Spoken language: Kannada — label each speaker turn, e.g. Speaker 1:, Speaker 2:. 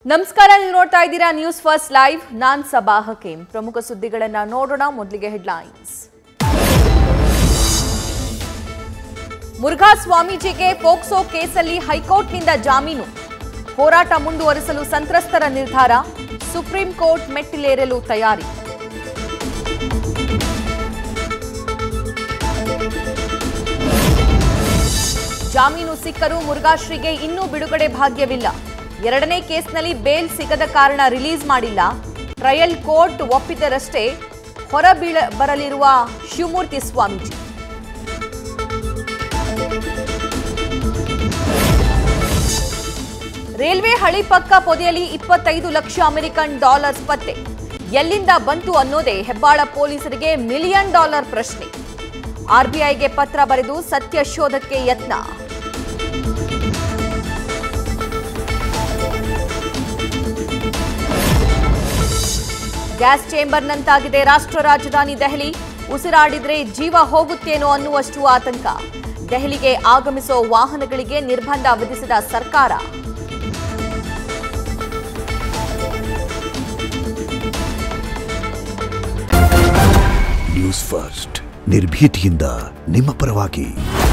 Speaker 1: ನಮಸ್ಕಾರ ನೀವು ನೋಡ್ತಾ ಇದ್ದೀರಾ ನ್ಯೂಸ್ ಫಸ್ಟ್ ಲೈವ್ ನಾನ್ ಸಬಾ ಹಕೀಂ ಪ್ರಮುಖ ಸುದ್ದಿಗಳನ್ನ ನೋಡೋಣ ಮೊದಲಿಗೆ ಹೆಡ್ಲೈನ್ಸ್ ಮುರುಘಾ ಸ್ವಾಮೀಜಿಗೆ ಪೋಕ್ಸೋ ಕೇಸಲ್ಲಿ ಹೈಕೋರ್ಟ್ನಿಂದ ಜಾಮೀನು ಹೋರಾಟ ಮುಂದುವರಿಸಲು ಸಂತ್ರಸ್ತರ ನಿರ್ಧಾರ ಸುಪ್ರೀಂ ಕೋರ್ಟ್ ಮೆಟ್ಟಿಲೇರಲು ತಯಾರಿ ಜಾಮೀನು ಸಿಕ್ಕರೂ ಮುರುಘಾಶ್ರೀಗೆ ಇನ್ನೂ ಬಿಡುಗಡೆ ಭಾಗ್ಯವಿಲ್ಲ ಎರಡನೇ ಕೇಸ್ನಲ್ಲಿ ಬೇಲ್ ಸಿಗದ ಕಾರಣ ರಿಲೀಸ್ ಮಾಡಿಲ್ಲ ಟ್ರಯಲ್ ಕೋರ್ಟ್ ಒಪ್ಪಿದರಷ್ಟೇ ಹೊರಬೀಳ ಬರಲಿರುವ ಶಿವಮೂರ್ತಿ ಸ್ವಾಮೀಜಿ ರೈಲ್ವೆ ಹಳಿ ಪಕ್ಕ ಪೊದೆಯಲ್ಲಿ ಇಪ್ಪತ್ತೈದು ಲಕ್ಷ ಅಮೆರಿಕನ್ ಡಾಲರ್ಸ್ ಪತ್ತೆ ಎಲ್ಲಿಂದ ಬಂತು ಅನ್ನೋದೇ ಹೆಬ್ಬಾಳ ಪೊಲೀಸರಿಗೆ ಮಿಲಿಯನ್ ಡಾಲರ್ ಪ್ರಶ್ನೆ ಆರ್ಬಿಐಗೆ ಪತ್ರ ಬರೆದು ಸತ್ಯ ಶೋಧಕ್ಕೆ ಯತ್ನ ಗ್ಯಾಸ್ ಚೇಂಬರ್ನಂತಾಗಿದೆ ರಾಷ್ಟ್ರ ರಾಜಧಾನಿ ದೆಹಲಿ ಉಸಿರಾಡಿದ್ರೆ ಜೀವ ಹೋಗುತ್ತೇನೋ ಅನ್ನುವಷ್ಟು ಆತಂಕ ದೆಹಲಿಗೆ ಆಗಮಿಸೋ ವಾಹನಗಳಿಗೆ ನಿರ್ಬಂಧ ವಿಧಿಸಿದ ಸರ್ಕಾರ
Speaker 2: ನ್ಯೂಸ್ ಫಸ್ಟ್ ನಿರ್ಭೀತಿಯಿಂದ ನಿಮ್ಮ ಪರವಾಗಿ